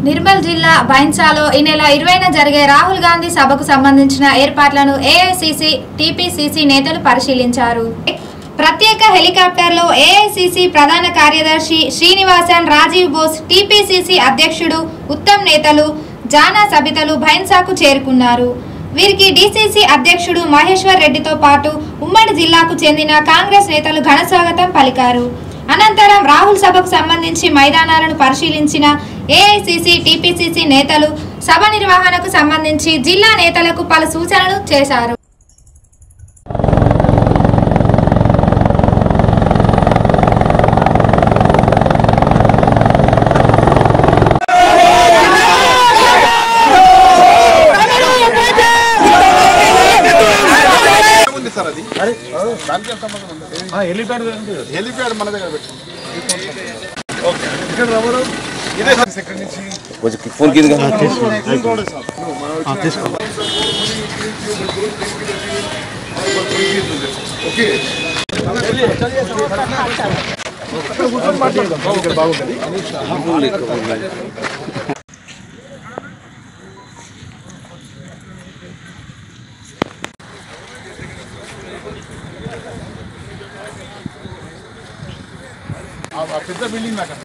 నిర్మల్ జిల్లా బైన్సాలో ఈ నెల ఇరవైన జరిగే రాహుల్ గాంధీ సభకు సంబంధించిన ఏర్పాట్లను ఏఐసిసి టీపీసీసీ నేతలు పరిశీలించారు ప్రత్యేక హెలికాప్టర్లో ఏఐసిసి ప్రధాన కార్యదర్శి శ్రీనివాసన్ రాజీవ్ బోస్ టీపీసీసీ అధ్యక్షుడు ఉత్తమ్ నేతలు జానా సబితలు భైన్సాకు చేరుకున్నారు వీరికి డీసీసీ అధ్యక్షుడు మహేశ్వర్ రెడ్డితో పాటు ఉమ్మడి జిల్లాకు చెందిన కాంగ్రెస్ నేతలు ఘన స్వాగతం పలికారు అనంతరం రాహుల్ సభకు సంబంధించి మైదానాలను పరిశీలించిన ఏఐసిసి టీపీసీసీ నేతలు సభ నిర్వహణకు సంబంధించి జిల్లా నేతలకు పలు సూచనలు చేశారు ఉంది సార్ అది దానికి ఏం సంబంధం ఉంది హెలిప్యాడ్ మన దగ్గర పెట్టండి ఇదే సార్ సెకండ్ నుంచి కొంచెం ఫోన్ కింద ఇంకోటి సార్ మనం వచ్చిన- ఓకే ఆ పెద్ద బిల్డింగ్ నాకు